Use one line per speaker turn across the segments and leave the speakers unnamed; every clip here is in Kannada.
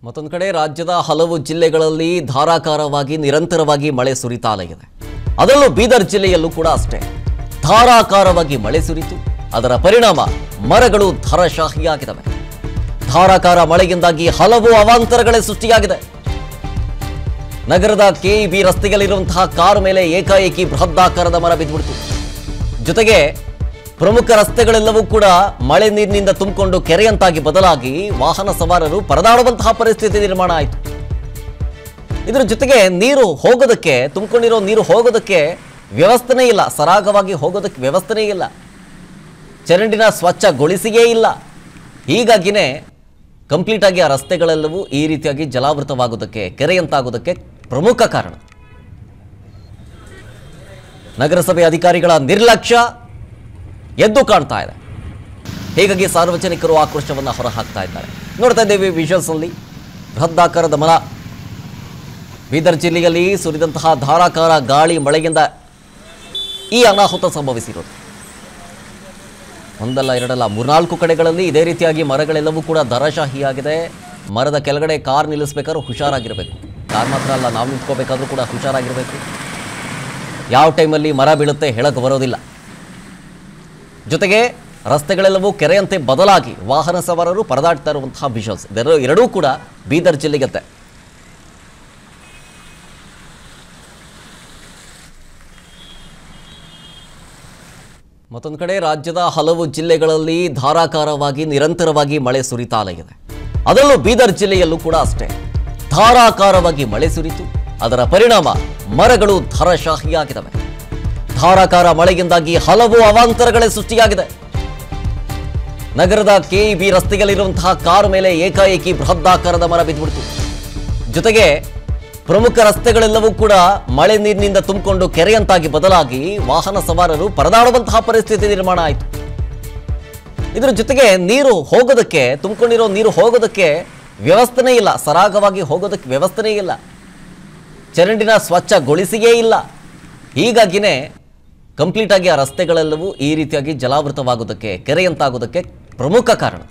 ಮತ್ತೊಂದು ಕಡೆ ರಾಜ್ಯದ ಹಲವು ಜಿಲ್ಲೆಗಳಲ್ಲಿ ಧಾರಾಕಾರವಾಗಿ ನಿರಂತರವಾಗಿ ಮಳೆ ಸುರಿತಾಲೇ ಇದೆ ಅದರಲ್ಲೂ ಬೀದರ್ ಜಿಲ್ಲೆಯಲ್ಲೂ ಕೂಡ ಅಷ್ಟೇ ಧಾರಾಕಾರವಾಗಿ ಮಳೆ ಸುರಿತು ಅದರ ಪರಿಣಾಮ ಮರಗಳು ಧರಶಾಹಿಯಾಗಿದ್ದಾವೆ ಧಾರಾಕಾರ ಮಳೆಯಿಂದಾಗಿ ಹಲವು ಅವಾಂತರಗಳೇ ಸೃಷ್ಟಿಯಾಗಿದೆ ನಗರದ ಕೆಇಬಿ ರಸ್ತೆಯಲ್ಲಿರುವಂತಹ ಕಾರು ಮೇಲೆ ಏಕಾಏಕಿ ಬೃಹದಾಕಾರದ ಮರ ಬಿದ್ದುಬಿಡ್ತು ಜೊತೆಗೆ ಪ್ರಮುಖ ರಸ್ತೆಗಳೆಲ್ಲವೂ ಕೂಡ ಮಳೆ ನೀರಿನಿಂದ ತುಂಬಿಕೊಂಡು ಕೆರೆಯಂತಾಗಿ ಬದಲಾಗಿ ವಾಹನ ಸವಾರರು ಪರದಾಡುವಂತಹ ಪರಿಸ್ಥಿತಿ ನಿರ್ಮಾಣ ಆಯಿತು ಇದರ ಜೊತೆಗೆ ನೀರು ಹೋಗೋದಕ್ಕೆ ತುಂಬಿಕೊಂಡಿರೋ ನೀರು ಹೋಗೋದಕ್ಕೆ ವ್ಯವಸ್ಥೆನೇ ಇಲ್ಲ ಸರಾಗವಾಗಿ ಹೋಗೋದಕ್ಕೆ ವ್ಯವಸ್ಥೆನೇ ಇಲ್ಲ ಚರಂಡಿನ ಸ್ವಚ್ಛಗೊಳಿಸಿಯೇ ಇಲ್ಲ ಹೀಗಾಗಿನೇ ಕಂಪ್ಲೀಟ್ ಆಗಿ ಆ ರಸ್ತೆಗಳೆಲ್ಲವೂ ಈ ರೀತಿಯಾಗಿ ಜಲಾವೃತವಾಗೋದಕ್ಕೆ ಕೆರೆಯಂತಾಗೋದಕ್ಕೆ ಪ್ರಮುಖ ಕಾರಣ ನಗರಸಭೆ ಅಧಿಕಾರಿಗಳ ನಿರ್ಲಕ್ಷ್ಯ ಎದ್ದು ಕಾಣ್ತಾ ಇದೆ ಹೀಗಾಗಿ ಸಾರ್ವಜನಿಕರು ಆಕ್ರೋಶವನ್ನು ಹೊರಹಾಕ್ತಾ ಇದ್ದಾರೆ ನೋಡ್ತಾ ಇದ್ದೇವೆ ವಿಜುವಲ್ಸ್ ಅಲ್ಲಿ ಬೃಹದಾಕಾರದ ಮರ ಬೀದರ್ ಜಿಲ್ಲೆಯಲ್ಲಿ ಸುರಿದಂತಹ ಧಾರಾಕಾರ ಗಾಳಿ ಮಳೆಯಿಂದ ಈ ಅನಾಹುತ ಸಂಭವಿಸಿರೋದು ಒಂದಲ್ಲ ಎರಡಲ್ಲ ಮೂರ್ನಾಲ್ಕು ಕಡೆಗಳಲ್ಲಿ ಇದೇ ರೀತಿಯಾಗಿ ಮರಗಳೆಲ್ಲವೂ ಕೂಡ ದರಶಾಹಿಯಾಗಿದೆ ಮರದ ಕೆಳಗಡೆ ಕಾರ್ ನಿಲ್ಲಿಸ್ಬೇಕಾದ್ರೂ ಹುಷಾರಾಗಿರಬೇಕು ಕಾರ್ ಮಾತ್ರ ಅಲ್ಲ ನಾವು ನಿಂತ್ಕೋಬೇಕಾದ್ರೂ ಕೂಡ ಹುಷಾರಾಗಿರಬೇಕು ಯಾವ ಟೈಮಲ್ಲಿ ಮರ ಬೀಳುತ್ತೆ ಹೇಳಕ್ಕೆ ಬರೋದಿಲ್ಲ ಜೊತೆಗೆ ರಸ್ತೆಗಳೆಲ್ಲವೂ ಕೆರೆಯಂತೆ ಬದಲಾಗಿ ವಾಹನ ಸವಾರರು ಪರದಾಡ್ತಾ ಇರುವಂತಹ ವಿಷಲ್ಸ್ ಇದೆರಡೂ ಎರಡೂ ಕೂಡ ಬೀದರ್ ಜಿಲ್ಲೆಗತ್ತೆ ಮತ್ತೊಂದು ಕಡೆ ರಾಜ್ಯದ ಹಲವು ಜಿಲ್ಲೆಗಳಲ್ಲಿ ಧಾರಾಕಾರವಾಗಿ ನಿರಂತರವಾಗಿ ಮಳೆ ಸುರಿತಾಲೇ ಇದೆ ಅದರಲ್ಲೂ ಬೀದರ್ ಜಿಲ್ಲೆಯಲ್ಲೂ ಕೂಡ ಅಷ್ಟೇ ಧಾರಾಕಾರವಾಗಿ ಮಳೆ ಸುರಿತು ಅದರ ಪರಿಣಾಮ ಮರಗಳು ಧರಶಾಹಿಯಾಗಿದ್ದಾವೆ ಧಾರಾಕಾರ ಮಳೆಯಿಂದಾಗಿ ಹಲವು ಅವಾಂತರಗಳೇ ಸೃಷ್ಟಿಯಾಗಿದೆ ನಗರದ ಕೆಇಬಿ ರಸ್ತೆಯಲ್ಲಿರುವಂತಹ ಕಾರು ಮೇಲೆ ಏಕಾಏಕಿ ಬೃಹದಾಕಾರದ ಮರ ಬಿದ್ದುಬಿಡ್ತು ಜೊತೆಗೆ ಪ್ರಮುಖ ರಸ್ತೆಗಳೆಲ್ಲವೂ ಕೂಡ ಮಳೆ ನೀರಿನಿಂದ ತುಂಬಿಕೊಂಡು ಕೆರೆಯಂತಾಗಿ ಬದಲಾಗಿ ವಾಹನ ಸವಾರರು ಪರದಾಡುವಂತಹ ಪರಿಸ್ಥಿತಿ ನಿರ್ಮಾಣ ಆಯಿತು ಇದರ ಜೊತೆಗೆ ನೀರು ಹೋಗೋದಕ್ಕೆ ತುಂಬಿಕೊಂಡಿರೋ ನೀರು ಹೋಗೋದಕ್ಕೆ ವ್ಯವಸ್ಥೆನೇ ಇಲ್ಲ ಸರಾಗವಾಗಿ ಹೋಗೋದಕ್ಕೆ ವ್ಯವಸ್ಥೆನೇ ಇಲ್ಲ ಚರಂಡಿನ ಸ್ವಚ್ಛಗೊಳಿಸಿಯೇ ಇಲ್ಲ ಹೀಗಾಗಿನೇ ಕಂಪ್ಲೀಟ್ ಆಗಿ ಆ ರಸ್ತೆಗಳೆಲ್ಲವೂ ಈ ರೀತಿಯಾಗಿ ಜಲಾವೃತವಾಗೋದಕ್ಕೆ ಕೆರೆಯಂತಾಗೋದಕ್ಕೆ ಪ್ರಮುಖ ಕಾರಣ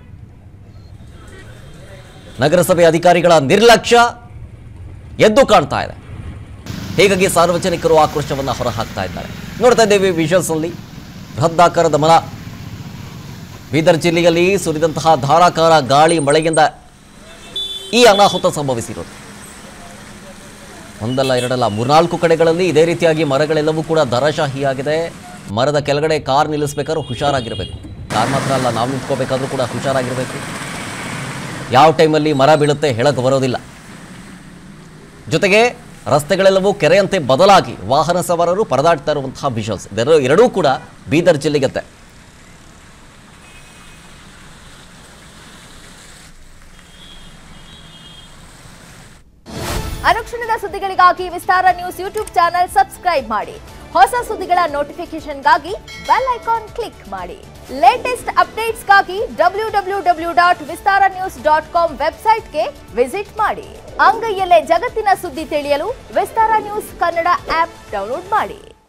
ನಗರಸಭೆ ಅಧಿಕಾರಿಗಳ ನಿರ್ಲಕ್ಷ್ಯ ಎದ್ದು ಕಾಣ್ತಾ ಇದೆ ಹೀಗಾಗಿ ಸಾರ್ವಜನಿಕರು ಆಕ್ರೋಶವನ್ನು ಹೊರಹಾಕ್ತಾ ಇದ್ದಾರೆ ನೋಡ್ತಾ ಇದ್ದೇವೆ ವಿಜುವಲ್ಸ್ ಅಲ್ಲಿ ಬೃಹದಾಕಾರದ ಮರ ಬೀದರ್ ಜಿಲ್ಲೆಯಲ್ಲಿ ಸುರಿದಂತಹ ಧಾರಾಕಾರ ಗಾಳಿ ಮಳೆಯಿಂದ ಈ ಅನಾಹುತ ಸಂಭವಿಸಿರೋದು ಒಂದಲ್ಲ ಎರಡಲ್ಲ ಮೂರ್ನಾಲ್ಕು ಕಡೆಗಳಲ್ಲಿ ಇದೇ ರೀತಿಯಾಗಿ ಮರಗಳೆಲ್ಲವೂ ಕೂಡ ದರಶಾಹಿಯಾಗಿದೆ ಮರದ ಕೆಳಗಡೆ ಕಾರ್ ನಿಲ್ಲಿಸ್ಬೇಕಾದ್ರೂ ಹುಷಾರಾಗಿರಬೇಕು ಕಾರ್ ಮಾತ್ರ ಅಲ್ಲ ನಾವು ನಿಂತ್ಕೋಬೇಕಾದ್ರೂ ಕೂಡ ಹುಷಾರಾಗಿರಬೇಕು ಯಾವ ಟೈಮಲ್ಲಿ ಮರ ಬೀಳುತ್ತೆ ಹೇಳಕ್ಕೆ ಬರೋದಿಲ್ಲ ಜೊತೆಗೆ ರಸ್ತೆಗಳೆಲ್ಲವೂ ಕೆರೆಯಂತೆ ಬದಲಾಗಿ ವಾಹನ ಸವಾರರು ಪರದಾಡ್ತಾ ಇರುವಂತಹ ವಿಷಲ್ಸ್ ಇದೆರಡೂ ಎರಡೂ ಕೂಡ ಬೀದರ್ ಜಿಲ್ಲೆಗತ್ತೆ
ಅನುಕ್ಷಣದ ಸುದ್ದಿಗಳಿಗಾಗಿ Vistara news YouTube channel subscribe ಮಾಡಿ ಹೊಸ ಸುದ್ದಿಗಳ ನೋಟಿಫಿಕೇಶನ್ಗಾಗಿ ಬೆಲ್ ಐಕಾನ್ ಕ್ಲಿಕ್ ಮಾಡಿ ಲೇಟೆಸ್ಟ್ ಅಪ್ಡೇಟ್ಸ್ಗಾಗಿ W W W dot Vistara news dot com ವೆಬ್ಸೈಟ್ಗೆ ವಿಸಿಟ್ ಮಾಡಿ ಅಂಗೈಯಲ್ಲೇ ಜಗತ್ತಿನ ಸುದ್ದಿ ತಿಳಿಯಲು Vistara news Kannada app download ಮಾಡಿ